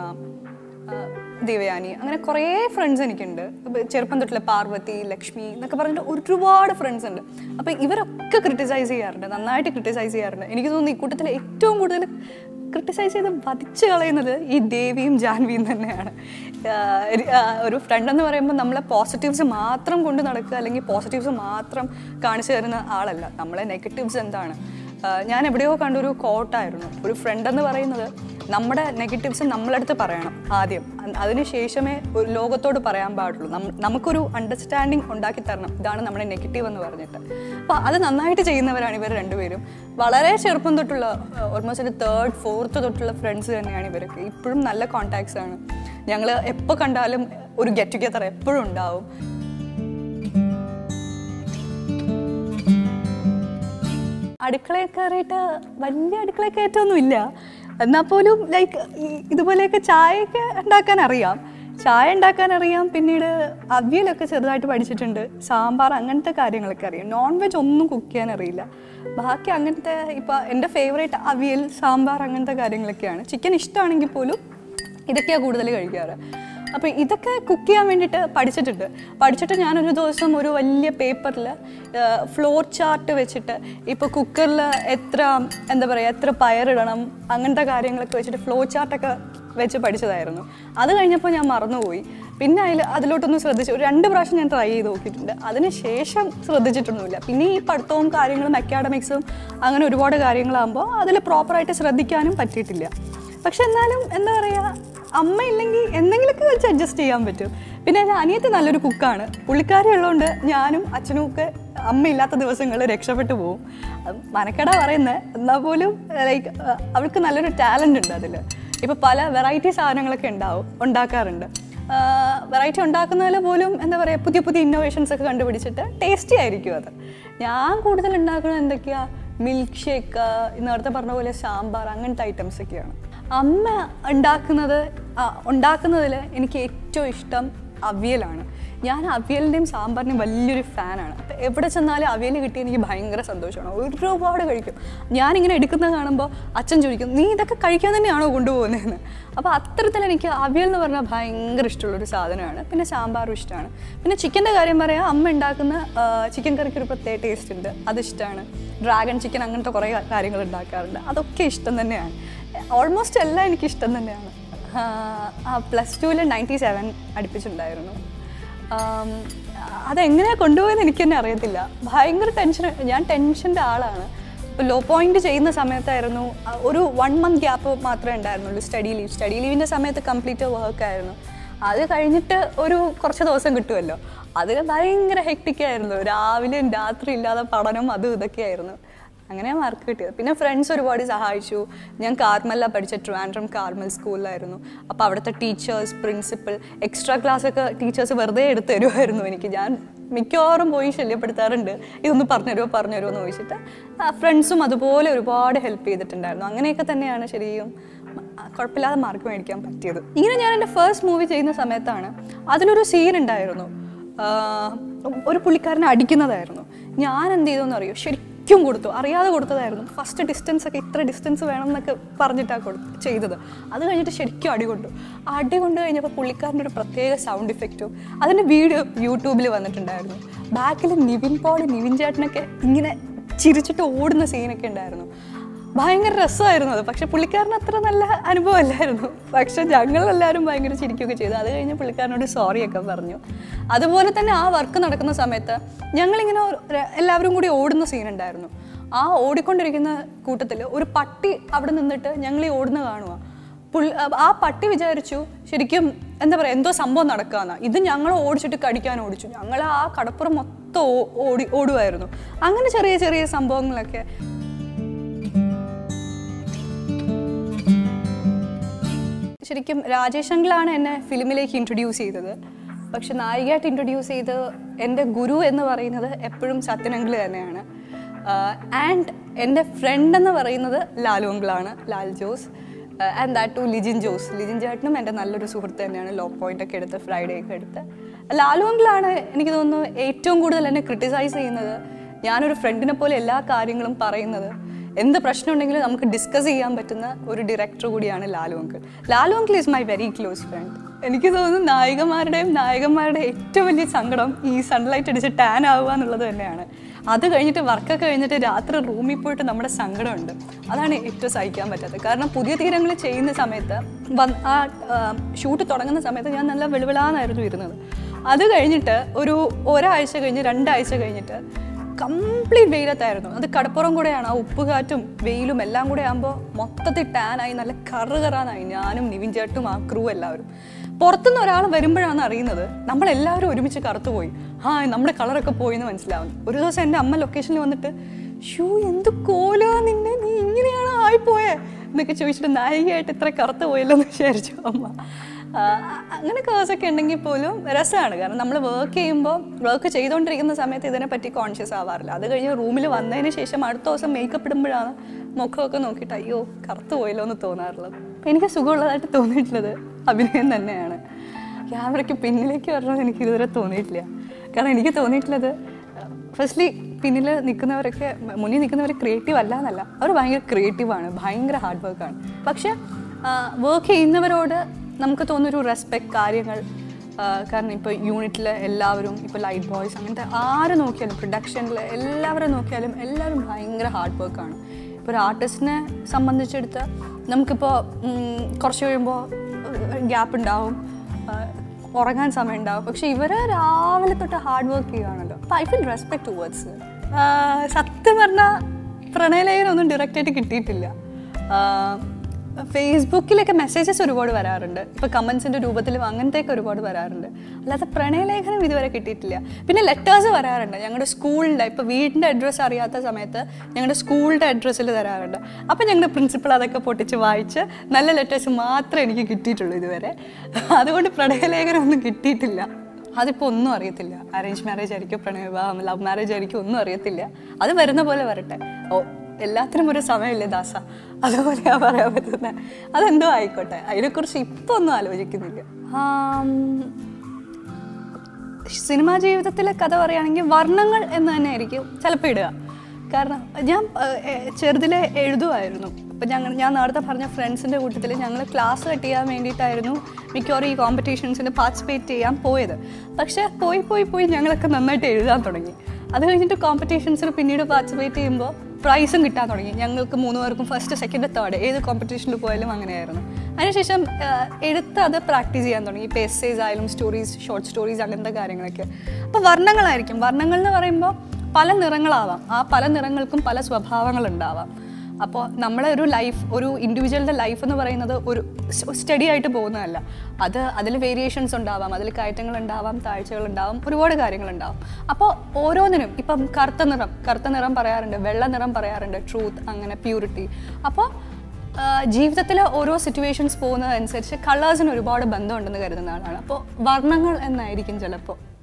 ആഹ് ദേവയാനി അങ്ങനെ കുറേ ഫ്രണ്ട്സ് എനിക്കുണ്ട് ഇപ്പൊ ചെറുപ്പം തൊട്ടുള്ള പാർവതി ലക്ഷ്മി എന്നൊക്കെ പറഞ്ഞിട്ട് ഒരുപാട് ഫ്രണ്ട്സ് ഉണ്ട് അപ്പോൾ ഇവരൊക്കെ ക്രിട്ടിസൈസ് ചെയ്യാറുണ്ട് നന്നായിട്ട് ക്രിട്ടിസൈസ് ചെയ്യാറുണ്ട് എനിക്ക് തോന്നുന്നു ഈ കൂട്ടത്തിൽ ഏറ്റവും കൂടുതൽ ക്രിട്ടിസൈസ് ചെയ്ത് വധിച്ചു കളയുന്നത് ഈ ദേവിയും ജാൻവിയും തന്നെയാണ് ആഹ് ഒരു- ആഹ് ഒരു ഫ്രണ്ട് എന്ന് പറയുമ്പോൾ നമ്മളെ പോസിറ്റീവ്സ് മാത്രം കൊണ്ട് നടക്കുക അല്ലെങ്കിൽ പോസിറ്റീവ്സ് മാത്രം കാണിച്ചു തരുന്ന ആളല്ല നമ്മളെ നെഗറ്റീവ്സ് എന്താണ് ആഹ് ഞാൻ എവിടെയോ കണ്ടൊരു കോട്ടായിരുന്നു ഒരു ഫ്രണ്ട് എന്ന് പറയുന്നത് നമ്മുടെ നെഗറ്റീവ്സ് നമ്മളടുത്ത് പറയണം ആദ്യം അ- അതിന് ശേഷമേ ഒരു ലോകത്തോട് പറയാൻ പാടുള്ളൂ നം- നമുക്കൊരു അണ്ടർസ്റ്റാൻഡിങ് ഉണ്ടാക്കി തരണം ഇതാണ് നമ്മുടെ നെഗറ്റീവ് എന്ന് പറഞ്ഞിട്ട് അപ്പോൾ അത് നന്നായിട്ട് ചെയ്യുന്നവരാണ് ഇവർ രണ്ടുപേരും വളരെ ചെറുപ്പം തൊട്ടുള്ള ഓൾമോസ്റ്റ് ഒരു തേർഡ് ഫോർത്ത് തൊട്ടുള്ള ഫ്രണ്ട്സ് തന്നെയാണ് ഇവരൊക്കെ ഇപ്പോഴും നല്ല കോൺടാക്ട്സ് ആണ് ഞങ്ങൾ എപ്പോൾ കണ്ടാലും ഒരു ഗെറ്റ് ടുഗെദർ എപ്പോഴും ഉണ്ടാവും അടുക്കളയിൽ കയറിയിട്ട് വലിയ അടുക്കളയിൽ കയറ്റമൊന്നും ഇല്ല എന്നാൽ പോലും ലൈക്ക് ഇതുപോലെയൊക്കെ ചായയൊക്കെ ഉണ്ടാക്കാൻ അറിയാം ചായ ഉണ്ടാക്കാൻ അറിയാം പിന്നീട് അവിയലൊക്കെ ചെറുതായിട്ട് പഠിച്ചിട്ടുണ്ട് സാമ്പാർ അങ്ങനത്തെ കാര്യങ്ങളൊക്കെ അറിയാം നോൺ വെജ് ഒന്നും കുക്ക് ചെയ്യാൻ അറിയില്ല ബാക്കി അങ്ങനത്തെ ഇപ്പോൾ എൻ്റെ ഫേവറേറ്റ് അവിയൽ സാമ്പാർ അങ്ങനത്തെ കാര്യങ്ങളൊക്കെയാണ് ചിക്കൻ ഇഷ്ടമാണെങ്കിൽ പോലും ഇതൊക്കെയാണ് കൂടുതൽ കഴിക്കാറ് അപ്പോൾ ഇതൊക്കെ കുക്ക് ചെയ്യാൻ വേണ്ടിയിട്ട് പഠിച്ചിട്ടുണ്ട് പഠിച്ചിട്ട് ഞാനൊരു ദിവസം ഒരു വലിയ പേപ്പറിൽ ഫ്ലോർ ചാർട്ട് വെച്ചിട്ട് ഇപ്പോൾ കുക്കറിൽ എത്ര എന്താ പറയുക എത്ര പയറിടണം അങ്ങനത്തെ കാര്യങ്ങളൊക്കെ വെച്ചിട്ട് ഫ്ലോ ചാർട്ടൊക്കെ വെച്ച് പഠിച്ചതായിരുന്നു അത് കഴിഞ്ഞപ്പോൾ ഞാൻ മറന്നുപോയി പിന്നെ അതിൽ അതിലോട്ടൊന്നും ശ്രദ്ധിച്ചു ഒരു രണ്ട് പ്രാവശ്യം ഞാൻ ട്രൈ ചെയ്ത് നോക്കിയിട്ടുണ്ട് അതിന് ശേഷം ശ്രദ്ധിച്ചിട്ടൊന്നുമില്ല പിന്നെ ഈ പഠിത്തവും കാര്യങ്ങളും അക്കാഡമിക്സും അങ്ങനെ ഒരുപാട് കാര്യങ്ങളാകുമ്പോൾ അതിൽ പ്രോപ്പറായിട്ട് ശ്രദ്ധിക്കാനും പറ്റിയിട്ടില്ല പക്ഷെ എന്നാലും എന്താ പറയുക അമ്മ ഇല്ലെങ്കിൽ എന്തെങ്കിലുമൊക്കെ വെച്ച് അഡ്ജസ്റ്റ് ചെയ്യാൻ പറ്റും പിന്നെ എൻ്റെ അനിയത്തി നല്ലൊരു കുക്കാണ് പുള്ളിക്കാരി ഉള്ളതുകൊണ്ട് ഞാനും അച്ഛനും ഒക്കെ അമ്മയില്ലാത്ത ദിവസങ്ങളിൽ രക്ഷപ്പെട്ടു പോകും അത് മനക്കട പറയുന്നത് എന്നാൽ പോലും ലൈക്ക് അവൾക്ക് നല്ലൊരു ടാലൻ്റ് ഉണ്ട് അതിൽ ഇപ്പോൾ പല വെറൈറ്റി സാധനങ്ങളൊക്കെ ഉണ്ടാവും ഉണ്ടാക്കാറുണ്ട് വെറൈറ്റി ഉണ്ടാക്കുന്നതിൽ പോലും എന്താ പറയുക പുതിയ പുതിയ ഇന്നോവേഷൻസ് ഒക്കെ കണ്ടുപിടിച്ചിട്ട് ടേസ്റ്റി ആയിരിക്കും അത് ഞാൻ കൂടുതൽ ഉണ്ടാക്കുന്നത് എന്തൊക്കെയാണ് മിൽക്ക് ഷേക്ക് നേരത്തെ പറഞ്ഞ പോലെ സാമ്പാർ അങ്ങനത്തെ ഐറ്റംസ് ഒക്കെയാണ് അമ്മ ഉണ്ടാക്കുന്നത് ഉണ്ടാക്കുന്നതിൽ എനിക്ക് ഏറ്റവും ഇഷ്ടം അവിയലാണ് ഞാൻ അവിയലിൻ്റെയും സാമ്പാറിൻ്റെയും വലിയൊരു ഫാനാണ് അപ്പോൾ എവിടെ ചെന്നാലും അവിയൽ കിട്ടി എനിക്ക് ഭയങ്കര സന്തോഷമാണ് ഒരുപാട് കഴിക്കും ഞാനിങ്ങനെ എടുക്കുന്നത് കാണുമ്പോൾ അച്ഛൻ ചോദിക്കും നീ ഇതൊക്കെ കഴിക്കാൻ തന്നെയാണോ കൊണ്ടുപോകുന്നതെന്ന് അപ്പോൾ അത്തരത്തിൽ എനിക്ക് അവിയൽ എന്ന് പറഞ്ഞാൽ ഭയങ്കര ഇഷ്ടമുള്ളൊരു സാധനമാണ് പിന്നെ സാമ്പാറും ഇഷ്ടമാണ് പിന്നെ ചിക്കൻ്റെ കാര്യം പറയാം അമ്മ ഉണ്ടാക്കുന്ന ചിക്കൻ കറിക്ക് ഒരു പ്രത്യേക ടേസ്റ്റ് ഉണ്ട് അതിഷ്ടമാണ് ഡ്രാഗൺ ചിക്കൻ അങ്ങനത്തെ കുറേ കാര്യങ്ങൾ ഉണ്ടാക്കാറുണ്ട് അതൊക്കെ ഇഷ്ടം തന്നെയാണ് ഓൾമോസ്റ്റ് എല്ലാം എനിക്ക് ഇഷ്ടം തന്നെയാണ് പ്ലസ് ടുവിൽ നയൻറ്റി സെവൻ അടുപ്പിച്ചുണ്ടായിരുന്നു ആം, അതെങ്ങനെയാണ് കൊണ്ടുപോയെന്ന് എനിക്ക് തന്നെ അറിയത്തില്ല ഭയങ്കര ടെൻഷൻ ഞാൻ ടെൻഷൻ്റെ ആളാണ് ഇപ്പോൾ ലോ പോയിന്റ് ചെയ്യുന്ന സമയത്തായിരുന്നു ആ, ഒരു വൺ മന്ത് ഗ്യാപ്പ് മാത്രമേ ഉണ്ടായിരുന്നുള്ളൂ സ്റ്റഡി ലീവ് സ്റ്റഡി ലീവിൻ്റെ സമയത്ത് കംപ്ലീറ്റ് വർക്കായിരുന്നു അത് കഴിഞ്ഞിട്ട് ഒരു കുറച്ച് ദിവസം കിട്ടുമല്ലോ അതിൽ ഭയങ്കര ഹെക്ടിക്കായിരുന്നു രാവിലെയും രാത്രി ഇല്ലാതെ പഠനം അതും ഇതൊക്കെയായിരുന്നു അങ്ങനെ മാർക്ക് കിട്ടിയത് പിന്നെ ഫ്രണ്ട്സ് ഒരുപാട് സഹായിച്ചു ഞാൻ കാർമല്ല പഠിച്ച ട്രിവാൻഡ്രം കാർമൽ സ്കൂളിലായിരുന്നു അപ്പോൾ അവിടുത്തെ ടീച്ചേഴ്സ് പ്രിൻസിപ്പൽ എക്സ്ട്രാ ക്ലാസ് ഒക്കെ ടീച്ചേഴ്സ് വെറുതെ എടുത്ത് തരുമായിരുന്നു എനിക്ക് ഞാൻ മിക്കവാറും പോയി ശല്യപ്പെടുത്താറുണ്ട് ഇതൊന്ന് പറഞ്ഞുതരുമോ പറഞ്ഞുതരുമോ എന്ന് ചോദിച്ചിട്ട് ഫ്രണ്ട്സും അതുപോലെ ഒരുപാട് ഹെൽപ്പ് ചെയ്തിട്ടുണ്ടായിരുന്നു അങ്ങനെയൊക്കെ തന്നെയാണ് ശരിയും ആ, കുഴപ്പമില്ലാതെ മാർക്ക് മേടിക്കാൻ പറ്റിയത് ഇങ്ങനെ ഞാൻ എൻ്റെ ഫസ്റ്റ് മൂവി ചെയ്യുന്ന സമയത്താണ് അതിലൊരു സീൻ ഉണ്ടായിരുന്നു ആ, ഒരു പുള്ളിക്കാരനെ അടിക്കുന്നതായിരുന്നു ഞാൻ എന്ത് ചെയ്തെന്ന് അറിയോ ശരിക്കും കൊടുത്തു അറിയാതെ കൊടുത്തതായിരുന്നു ഫസ്റ്റ് ഡിസ്റ്റൻസ് ഒക്കെ ഇത്ര ഡിസ്റ്റൻസ് വേണം എന്നൊക്കെ പറഞ്ഞിട്ടാണ് കൊടു ചെയ്തത് അത് കഴിഞ്ഞിട്ട് ശരിക്കും അടി കൊണ്ടു അടി കൊണ്ട് കഴിഞ്ഞപ്പോൾ പുള്ളിക്കാരൻ്റെ ഒരു പ്രത്യേക സൗണ്ട് ഇഫക്റ്റും അതിൻ്റെ വീഡിയോ യൂട്യൂബിൽ വന്നിട്ടുണ്ടായിരുന്നു ബാക്കിൽ നിവിൻ പോൾ നിവിൻ ചേട്ടനൊക്കെ ഇങ്ങനെ ചിരിച്ചിട്ട് ഓടുന്ന സീനൊക്കെ ഉണ്ടായിരുന്നു ഭയങ്കര രസമായിരുന്നു അത് പക്ഷെ പുള്ളിക്കാരന് അത്ര നല്ല അനുഭവമല്ലായിരുന്നു പക്ഷെ ഞങ്ങളെല്ലാവരും ഭയങ്കര ചിരിക്കുകയൊക്കെ ചെയ്തു അത് കഴിഞ്ഞ് പുള്ളിക്കാരനോട് സോറി ഒക്കെ പറഞ്ഞു അതുപോലെ തന്നെ ആ വർക്ക് നടക്കുന്ന സമയത്ത് ഞങ്ങളിങ്ങനെ ഒരു- ര- എല്ലാവരും കൂടി ഓടുന്ന സീൻ ഉണ്ടായിരുന്നു ആ ഓടിക്കൊണ്ടിരിക്കുന്ന കൂട്ടത്തിൽ ഒരു പട്ടി അവിടെ നിന്നിട്ട് ഞങ്ങൾ ഈ ഓടുന്ന കാണുക പുള്ളി ആ പട്ടി വിചാരിച്ചു ശരിക്കും എന്താ പറയുക എന്തോ സംഭവം നടക്കാന്ന് ഇത് ഞങ്ങൾ ഓടിച്ചിട്ട് കടിക്കാൻ ഓടിച്ചു ഞങ്ങൾ ആ കടപ്പുറം മൊത്തം ഓ- ഓടി ഓടുമായിരുന്നു അങ്ങനെ ചെറിയ ചെറിയ സംഭവങ്ങളൊക്കെ ശരിക്കും രാജേഷ് അങ്കിളാണ് എന്നെ ഫിലിമിലേക്ക് ഇൻട്രൊഡ്യൂസ് ചെയ്തത് പക്ഷെ നായികയായിട്ട് ഇൻട്രൊഡ്യൂസ് ചെയ്ത് എൻ്റെ ഗുരു എന്ന് പറയുന്നത് എപ്പോഴും സത്യൻ അങ്കിൾ തന്നെയാണ് ആൻഡ് എൻ്റെ ഫ്രണ്ട് എന്ന് പറയുന്നത് ലാലു അങ്കിളാണ് Lal Jose and that too Lijin Jose Lijin ചേട്ടനും എൻ്റെ നല്ലൊരു സുഹൃത്ത് തന്നെയാണ് ലോ പോയിന്റ് ഒക്കെ എടുത്ത് ഫ്രൈഡേ ഒക്കെ എടുത്ത് ലാലു അങ്കിളാണ് എനിക്ക് തോന്നുന്നു ഏറ്റവും കൂടുതൽ എന്നെ ക്രിട്ടിസൈസ് ചെയ്യുന്നത് ഞാനൊരു ഫ്രണ്ടിനെ പോലെ എല്ലാ കാര്യങ്ങളും പറയുന്നത് എന്ത് പ്രശ്നം ഉണ്ടെങ്കിലും നമുക്ക് ഡിസ്കസ് ചെയ്യാൻ പറ്റുന്ന ഒരു ഡയറക്ടർ കൂടിയാണ് Lalu uncle Lalu uncle is my very close friend എനിക്ക് തോന്നുന്നു നായികമാരുടെയും നായകന്മാരുടെയും ഏറ്റവും വലിയ സങ്കടം ഈ സൺലൈറ്റ് അടിച്ച് ടാൻ ആവുക എന്നുള്ളത് തന്നെയാണ് അത് കഴിഞ്ഞിട്ട് വർക്കൊക്കെ കഴിഞ്ഞിട്ട് രാത്രി റൂമിൽ പോയിട്ട് നമ്മുടെ സങ്കടമുണ്ട് അതാണ് ഏറ്റവും സഹിക്കാൻ പറ്റാത്തത് കാരണം പുതിയ തീരങ്ങൾ ചെയ്യുന്ന സമയത്ത് വന്ന് ആ ഷൂട്ട് തുടങ്ങുന്ന സമയത്ത് ഞാൻ നല്ല വെളുവിളാന്നായിരുന്നു ഇരുന്നത് അത് കഴിഞ്ഞിട്ട് ഒരു ഒരാഴ്ച കഴിഞ്ഞ് രണ്ടാഴ്ച കഴിഞ്ഞിട്ട് കംപ്ലീറ്റ് വെയിലത്തായിരുന്നു അത് കടപ്പുറം കൂടെയാണ് ആ ഉപ്പുകാറ്റും വെയിലും എല്ലാം കൂടെ ആകുമ്പോൾ മൊത്തത്തിൽ ടാനായി നല്ല കറ് കറാനായി ഞാനും നിവിൻ ചേട്ടും ആ ക്രൂ എല്ലാവരും പുറത്തുനിന്ന് ഒരാൾ വരുമ്പോഴാണ് അറിയുന്നത് നമ്മളെല്ലാവരും ഒരുമിച്ച് കറുത്തു പോയി ആ നമ്മുടെ കളറൊക്കെ പോയി എന്ന് മനസ്സിലാവുന്നു ഒരു ദിവസം എൻ്റെ അമ്മ ലൊക്കേഷനിൽ വന്നിട്ട് ഷൂ എന്ത് കോലാ നിന്നെ നീ ഇങ്ങനെയാണ് ആയിപ്പോയേ എന്നൊക്കെ ചോദിച്ചിട്ട് നായികയായിട്ട് ഇത്ര കറുത്ത് പോയല്ലോ എന്ന് വിചാരിച്ചു അമ്മ ആ, അങ്ങനെ കേസൊക്കെ ഉണ്ടെങ്കിൽ പോലും രസമാണ് കാരണം നമ്മൾ വർക്ക് ചെയ്യുമ്പോൾ വർക്ക് ചെയ്തുകൊണ്ടിരിക്കുന്ന സമയത്ത് ഇതിനെപ്പറ്റി കോൺഷ്യസ് ആവാറില്ല അത് കഴിഞ്ഞ് റൂമിൽ വന്നതിന് ശേഷം അടുത്ത ദിവസം മേക്കപ്പ് ഇടുമ്പോഴാണ് മുഖമൊക്കെ നോക്കിയിട്ട് അയ്യോ കറുത്ത് പോയല്ലോ എന്ന് തോന്നാറുള്ളത് അപ്പം എനിക്ക് സുഖമുള്ളതായിട്ട് തോന്നിയിട്ടുള്ളത് അഭിനയം തന്നെയാണ് ക്യാമറയ്ക്ക് പിന്നിലേക്ക് വരണമെന്ന് എനിക്ക് ഇതുവരെ തോന്നിയിട്ടില്ല കാരണം എനിക്ക് തോന്നിയിട്ടുള്ളത് ഫസ്റ്റ്ലി പിന്നിൽ നിൽക്കുന്നവരൊക്കെ മുന്നിൽ നിൽക്കുന്നവർ ക്രിയേറ്റീവ് അല്ല എന്നല്ല അവർ ഭയങ്കര ക്രിയേറ്റീവാണ് ഭയങ്കര ഹാർഡ് വർക്കാണ് പക്ഷെ വർക്ക് ചെയ്യുന്നവരോട് നമുക്ക് തോന്നുന്നൊരു റെസ്പെക്ട് കാര്യങ്ങൾ ആ, കാരണം ഇപ്പോൾ യൂണിറ്റിൽ എല്ലാവരും ഇപ്പോൾ ലൈറ്റ് ബോയ്സ് അങ്ങനത്തെ ആരെ നോക്കിയാലും പ്രൊഡക്ഷനിൽ എല്ലാവരെ നോക്കിയാലും എല്ലാവരും ഭയങ്കര ഹാർഡ് വർക്കാണ് ഇപ്പോൾ ഒരു ആർട്ടിസ്റ്റിനെ സംബന്ധിച്ചെടുത്ത് നമുക്കിപ്പോൾ ഉം, കുറച്ച് കഴിയുമ്പോൾ ഗ്യാപ്പ് ഉണ്ടാവും ആ, ഉറങ്ങാൻ സമയം ഉണ്ടാവും പക്ഷെ ഇവര് രാവിലെ തൊട്ട് ഹാർഡ് വർക്ക് ചെയ്യുകയാണല്ലോ അപ്പോൾ ഐ ഫീൽ റെസ്പെക്ട് ടുവേർഡ്സ് സത്യം പറഞ്ഞാൽ പ്രണയലേഖനൊന്നും ഡയറക്റ്റ് ആയിട്ട് കിട്ടിയിട്ടില്ല ഫേസ്ബുക്കിലൊക്കെ മെസ്സേജസ് ഒരുപാട് വരാറുണ്ട് ഇപ്പോൾ കമൻസിൻ്റെ രൂപത്തിലും അങ്ങനത്തെയൊക്കെ ഒരുപാട് വരാറുണ്ട് അല്ലാതെ പ്രണയലേഖനം ഇതുവരെ കിട്ടിയിട്ടില്ല പിന്നെ ലെറ്റേഴ്സ് വരാറുണ്ട് ഞങ്ങളുടെ സ്കൂളിൻ്റെ ഇപ്പോൾ വീടിൻ്റെ അഡ്രസ്സ് അറിയാത്ത സമയത്ത് ഞങ്ങളുടെ സ്കൂളിൻ്റെ അഡ്രസ്സിൽ തരാറുണ്ട് അപ്പോൾ ഞങ്ങളുടെ പ്രിൻസിപ്പൾ അതൊക്കെ പൊട്ടിച്ച് വായിച്ച് നല്ല ലെറ്റേഴ്സ് മാത്രമേ എനിക്ക് കിട്ടിയിട്ടുള്ളൂ ഇതുവരെ അതുകൊണ്ട് പ്രണയലേഖനം ഒന്നും കിട്ടിയിട്ടില്ല അതിപ്പോൾ ഒന്നും അറിയത്തില്ല അറേഞ്ച് മാരേജ് ആയിരിക്കും പ്രണയവിവാഹം ലവ് മാരേജ് ആയിരിക്കും ഒന്നും അറിയത്തില്ല അത് വരുന്ന പോലെ വരട്ടെ ഓ എല്ലാത്തിനും ഒരു സമയമില്ലേ ദാസ അതുപോലെയാ പറയാൻ പറ്റുന്നത് അതെന്തോ ആയിക്കോട്ടെ അതിനെക്കുറിച്ച് ഇപ്പോൾ ഒന്നും ആലോചിക്കുന്നില്ല ആം, സിനിമാ ജീവിതത്തിലെ കഥ പറയുകയാണെങ്കിൽ വർണ്ണങ്ങൾ എന്ന് തന്നെ ആയിരിക്കും ചിലപ്പോൾ ഇടുക കാരണം ഞാൻ ഏഹ്, ഏഹ്, ചെറുതിലെ എഴുതുമായിരുന്നു ഇപ്പം ഞങ്ങൾ ഞാൻ നേരത്തെ പറഞ്ഞ ഫ്രണ്ട്സിൻ്റെ കൂട്ടത്തിൽ ഞങ്ങൾ ക്ലാസ് കട്ട് ചെയ്യാൻ വേണ്ടിയിട്ടായിരുന്നു മിക്കവാറും ഈ കോമ്പറ്റീഷൻസിന് പാർട്ടിസിപ്പേറ്റ് ചെയ്യാൻ പോയത് പക്ഷേ പോയി പോയി പോയി ഞങ്ങളൊക്കെ നന്നായിട്ട് എഴുതാൻ തുടങ്ങി അത് കഴിഞ്ഞിട്ട് കോമ്പറ്റീഷൻസിൽ പിന്നീട് പാർട്ടിസിപ്പേറ്റ് ചെയ്യുമ്പോൾ പ്രൈസും കിട്ടാൻ തുടങ്ങി ഞങ്ങൾക്ക് മൂന്ന് പേർക്കും ഫസ്റ്റ് സെക്കൻഡ് തേർഡ് ഏത് കോമ്പറ്റീഷനിൽ പോയാലും അങ്ങനെയായിരുന്നു അതിനുശേഷം ആഹ്, എടുത്ത് അത് പ്രാക്ടീസ് ചെയ്യാൻ തുടങ്ങി ഇപ്പോൾ എസ്സേസ് ആയാലും സ്റ്റോറീസ് ഷോർട്ട് സ്റ്റോറീസ് അങ്ങനത്തെ കാര്യങ്ങളൊക്കെ അപ്പോൾ വർണ്ണങ്ങളായിരിക്കും വർണ്ണങ്ങൾ എന്ന് പറയുമ്പോൾ പല നിറങ്ങളാവാം ആ പല നിറങ്ങൾക്കും പല സ്വഭാവങ്ങളുണ്ടാവാം അപ്പോൾ നമ്മളെ ഒരു ലൈഫ് ഒരു ഇൻഡിവിജ്വലിൻ്റെ ലൈഫ് എന്ന് പറയുന്നത് ഒരു സ്റ്റഡി ആയിട്ട് പോകുന്നതല്ല അത് അതിൽ വേരിയേഷൻസ് ഉണ്ടാവാം അതിൽ കയറ്റങ്ങൾ ഉണ്ടാവാം താഴ്ചകൾ ഉണ്ടാവാം ഒരുപാട് കാര്യങ്ങളുണ്ടാവും അപ്പോൾ ഓരോന്നിനും ഇപ്പം കറുത്ത നിറം കറുത്ത നിറം പറയാറുണ്ട് വെള്ള നിറം പറയാറുണ്ട് ട്രൂത്ത് അങ്ങനെ പ്യൂരിറ്റി അപ്പോൾ ജീവിതത്തിൽ ഓരോ സിറ്റുവേഷൻസ് പോകുന്നതനുസരിച്ച് കളേഴ്സിന് ഒരുപാട് ബന്ധമുണ്ടെന്ന് കരുതുന്ന ആളാണ് അപ്പോൾ വർണ്ണങ്ങൾ എന്നായിരിക്കും ചിലപ്പോൾ